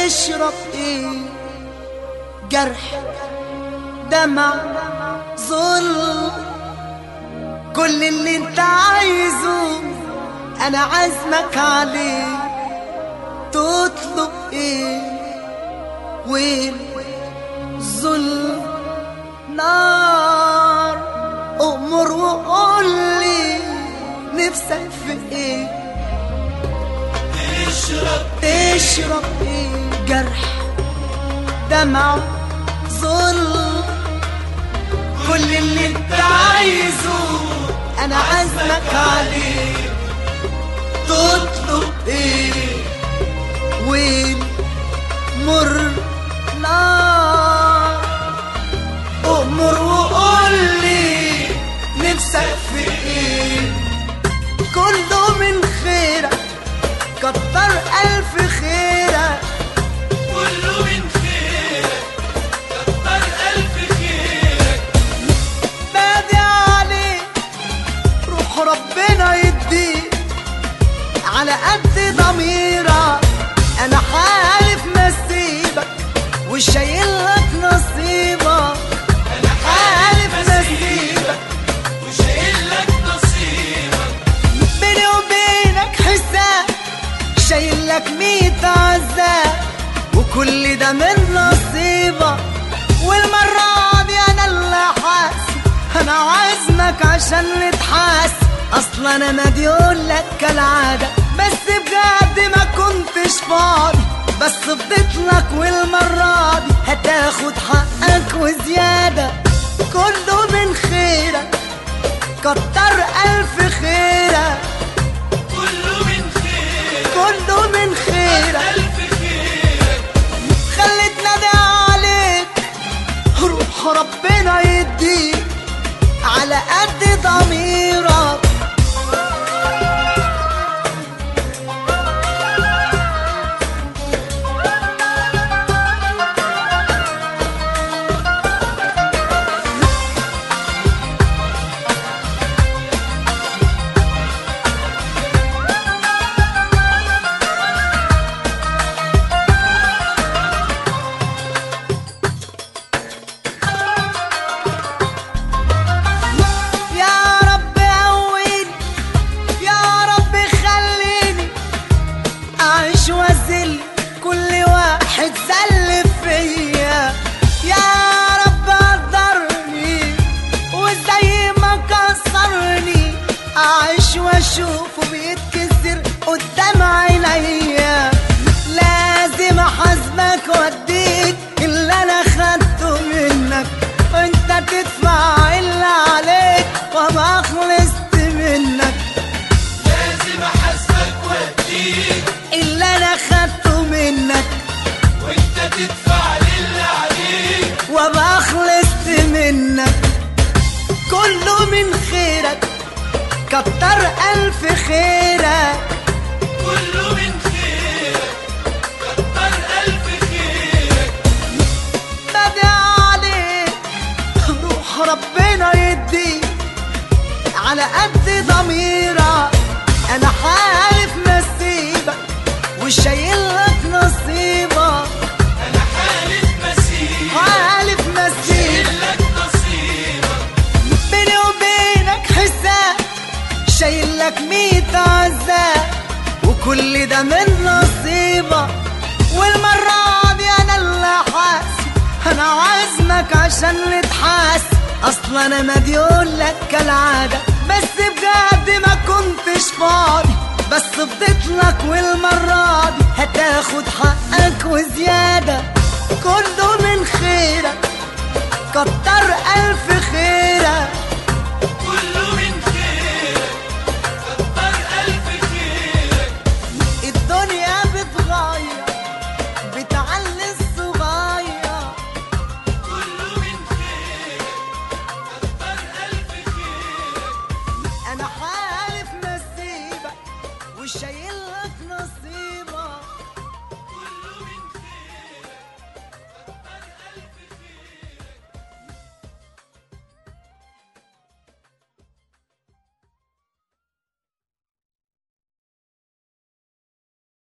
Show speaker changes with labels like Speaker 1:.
Speaker 1: تشرب ايه جرح دمع ظلم كل اللي انت عايزه انا عازمك عليه تطلب ايه والظلم نار امر وقولي نفسك في ايه
Speaker 2: تشرب
Speaker 1: تشرب ايه جرح دمع ظلم كل اللي انت عايزه انا عازمك عليه تطلب ايه وين مر نار امر وقولي نفسك في ايه كله من خيرك كتر الف خيرك
Speaker 2: كله من خيرك كتر ألف خيرك
Speaker 1: بادي عليك روح ربنا يديك على قد ضميرك انا حالف نسيبك وشايل لك نصيبك
Speaker 2: أنا
Speaker 1: حالف
Speaker 2: حالف
Speaker 1: نسيبك
Speaker 2: وشايل لك نصيبك
Speaker 1: بيني وبينك حساب شايل لك ميت عذاب وكل ده من نصيبك والمرة دي أنا اللي حاسس أنا عازمك عشان نتحاس أصلا أنا مديون لك كالعادة بس بجد ما كنتش فاضي بس فضيت لك والمرة دي هتاخد حقك وزيادة كله من خيرك كتر ألف خيرك
Speaker 2: كله من خيرك
Speaker 1: كله من خيرك
Speaker 2: ألف خيرك
Speaker 1: خليت نادي عليك روح ربنا يديك على قد ضميرك يا رب قويني يا رب خليني اعيش وازل كل واحد زل فيا يا رب قدرني وزي ما كسرني اعيش واشوفه بيتكسر قدام عينيا لازم احاسبك واديك اللي انا خدته منك وانت تدفع اللي عليك وما خلصت منك
Speaker 2: لازم أحاسبك وأديك
Speaker 1: اللي انا خدته منك
Speaker 2: وأنت تدفع للي عليك
Speaker 1: وما خلصت منك كله من خيرك كتر الف خيرك
Speaker 2: كله من خيرك كتر ألف خيرك
Speaker 1: بدي عليك روح ربنا يديك على قد ضميرك انا حالف نسيبك وشايل لك نصيبك
Speaker 2: أنا حالف مسيرك
Speaker 1: حالف نسيبك
Speaker 2: شايل لك نصيبك
Speaker 1: بيني وبينك حساب شايل لك ميت عذاب وكل ده من نصيبك والمرة دي أنا اللي حاسس أنا عازمك عشان نتحاس أصلا أنا مديون لك كالعادة بس بجد ما كنتش فاضي بس فضيت لك والمرة دي هتاخد حقك وزيادة كله من خيرك كتر ألف خيرك
Speaker 2: كله من خيرك كتر ألف خيرك
Speaker 1: الدنيا بتغير بتعلي الصغير
Speaker 2: كله من خيرك كتر ألف خيرك
Speaker 1: انا حالف نسيبك وشايل لك نصيب